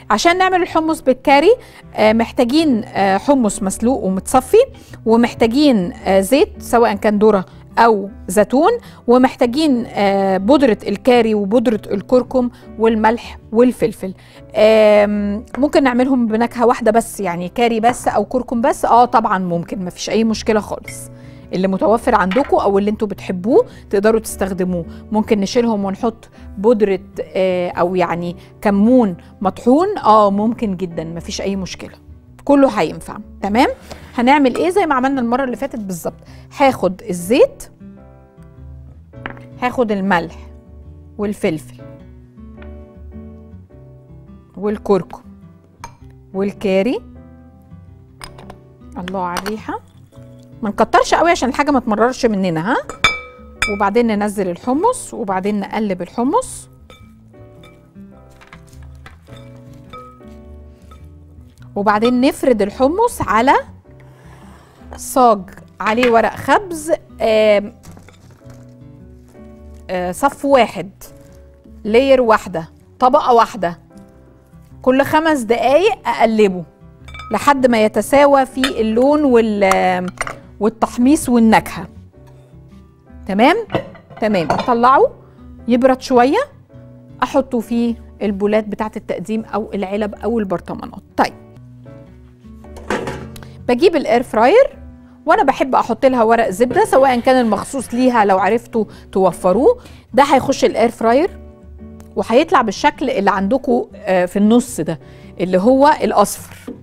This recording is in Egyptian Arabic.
عشان نعمل الحمص بالكاري آه، محتاجين آه، حمص مسلوق ومتصفي ومحتاجين آه، زيت سواء كان ذره او زيتون ومحتاجين آه، بودره الكاري وبودره الكركم والملح والفلفل آم، ممكن نعملهم بنكهه واحده بس يعني كاري بس او كركم بس اه طبعا ممكن مفيش اي مشكله خالص اللي متوفر عندكم او اللي انتوا بتحبوه تقدروا تستخدموه ممكن نشيلهم ونحط بودره آه، او يعني كمون مطحون اه ممكن جدا مفيش اي مشكله كله هينفع تمام هنعمل ايه زي ما عملنا المره اللي فاتت بالظبط هاخد الزيت هاخد الملح والفلفل والكركم والكاري الله على الريحه ما نكترش قوي عشان الحاجه ما تمررش مننا ها وبعدين ننزل الحمص وبعدين نقلب الحمص وبعدين نفرد الحمص على صاج عليه ورق خبز آم، آه، صف واحد لير واحدة طبقة واحدة كل خمس دقايق أقلبه لحد ما يتساوى في اللون وال والتحميص والنكهة تمام تمام اطلعه يبرد شوية احطه في البولات بتاعة التقديم او العلب او البرطمانات طيب بجيب الاير فراير وانا بحب احط لها ورق زبده سواء كان المخصوص ليها لو عرفتوا توفروه ده هيخش الاير فراير وهيطلع بالشكل اللي عندكم في النص ده اللي هو الاصفر